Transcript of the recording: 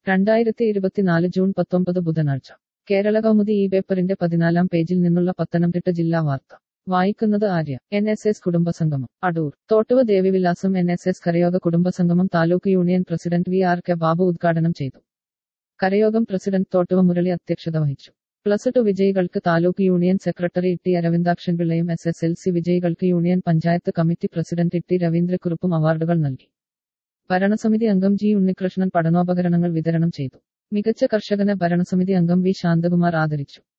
രണ്ടായിരത്തി ഇരുപത്തിനാല് ജൂൺ പത്തൊമ്പത് ബുധനാഴ്ച കേരള കൗമുദി ഈ പേപ്പറിന്റെ പതിനാലാം പേജിൽ നിന്നുള്ള പത്തനംതിട്ട ജില്ലാ വാർത്ത വായിക്കുന്നത് ആര്യ എൻ എസ് എസ് കുടുംബസംഗമം Adoor Thottuva Devivilasam N S S കരയോഗ കുടുംബസംഗമം taluk union president V R K Babu ഉദ്ഘാടനം ചെയ്തു കരയോഗം പ്രസിഡന്റ് തോട്ടുവ മുരളി അധ്യക്ഷത വഹിച്ചു പ്ലസ് ടു വിജയികൾക്ക് taluk union secretary T Aravindakshan പിള്ളയും എസ് എസ് എൽ സി വിജയികൾക്ക് union panchayat committee president T രവീന്ദ്രക്കുറുപ്പും അവാർഡുകൾ നൽകി ഭരണസമിതി അംഗം ജി ഉണ്ണികൃഷ്ണൻ പഠനോപകരണങ്ങൾ വിതരണം ചെയ്തു മികച്ച കർഷകനെ ഭരണസമിതി അംഗം വി ശാന്തകുമാർ ആദരിച്ചു